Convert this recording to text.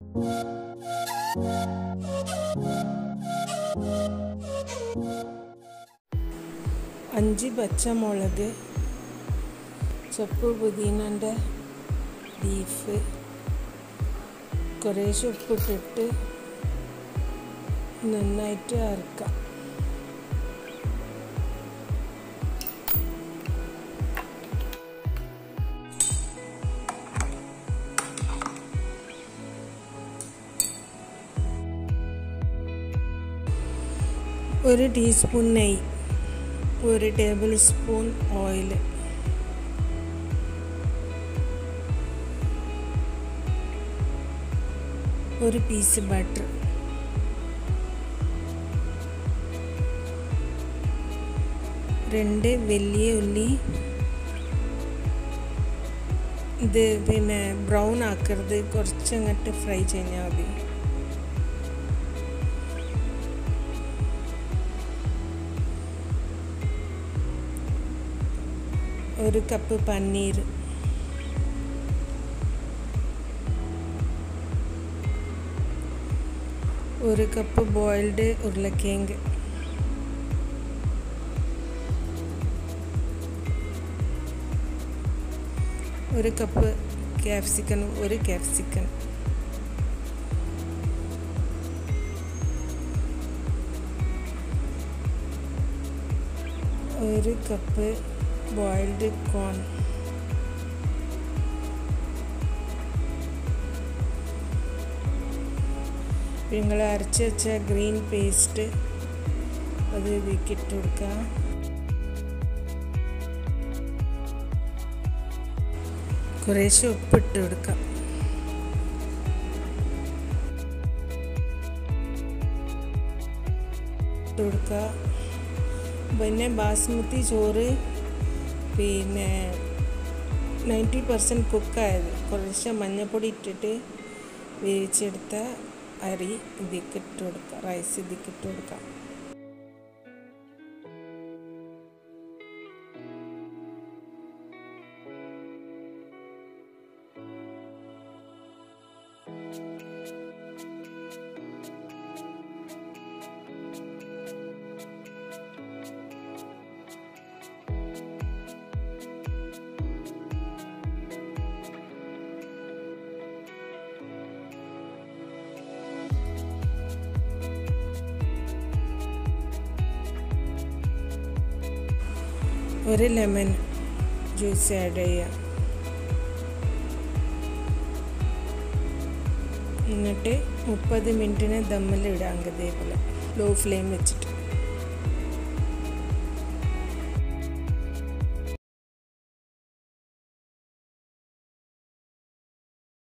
അഞ്ച് പച്ചമുളക് ചപ്പ് പുതിനൻ്റെ ബീഫ് കുറേശ്ശെ ഉപ്പിട്ടിട്ട് നന്നായിട്ട് അരക്കാം ഒരു ടീസ്പൂൺ നെയ്യ് ഒരു ടേബിൾ സ്പൂൺ ഓയിൽ ഒരു പീസ് ബട്ടർ രണ്ട് വലിയ ഉള്ളി ഇത് പിന്നെ ബ്രൗൺ ആക്കരുത് കുറച്ചങ്ങോട്ട് ഫ്രൈ ചെയ്താൽ മതി ഒരു കപ്പ് പനീർ ഒരു കപ്പ് ബോയിൽഡ് ഉരുളക്കിഴങ്ങ് ഒരു കപ്പ് ക്യാപ്സിക്കൻ ഒരു ക്യാപ്സിക്കൻ ഒരു കപ്പ് ബോയിൽഡ് കോൺ നിങ്ങൾ അരച്ച് വെച്ച ഗ്രീൻ പേസ്റ്റ് അത് ഇതിലേക്ക് ഇട്ട് കൊടുക്കുക കുറേശ്ശെ ഉപ്പിട്ട് കൊടുക്കാം ഇട്ട് കൊടുക്കുക പിന്നെ ബാസ്മതി ചോറ് പിന്നെ നയൻറ്റി പെർസെൻറ്റ് കുക്കായത് കുറച്ച് മഞ്ഞൾപ്പൊടി ഇട്ടിട്ട് വേവിച്ചെടുത്ത അരി ഇതിലേക്ക് ഇട്ട് കൊടുക്കുക റൈസ് ഇതിലേക്ക് ഇട്ട് കൊടുക്കാം ഒരു ലെമൺ ജ്യൂസ് ആഡ് ചെയ്യാം എന്നിട്ട് മുപ്പത് മിനിറ്റിന് ദമ്മിൽ ഇടാം ഇതേപോലെ ലോ ഫ്ലെയിം വെച്ചിട്ട്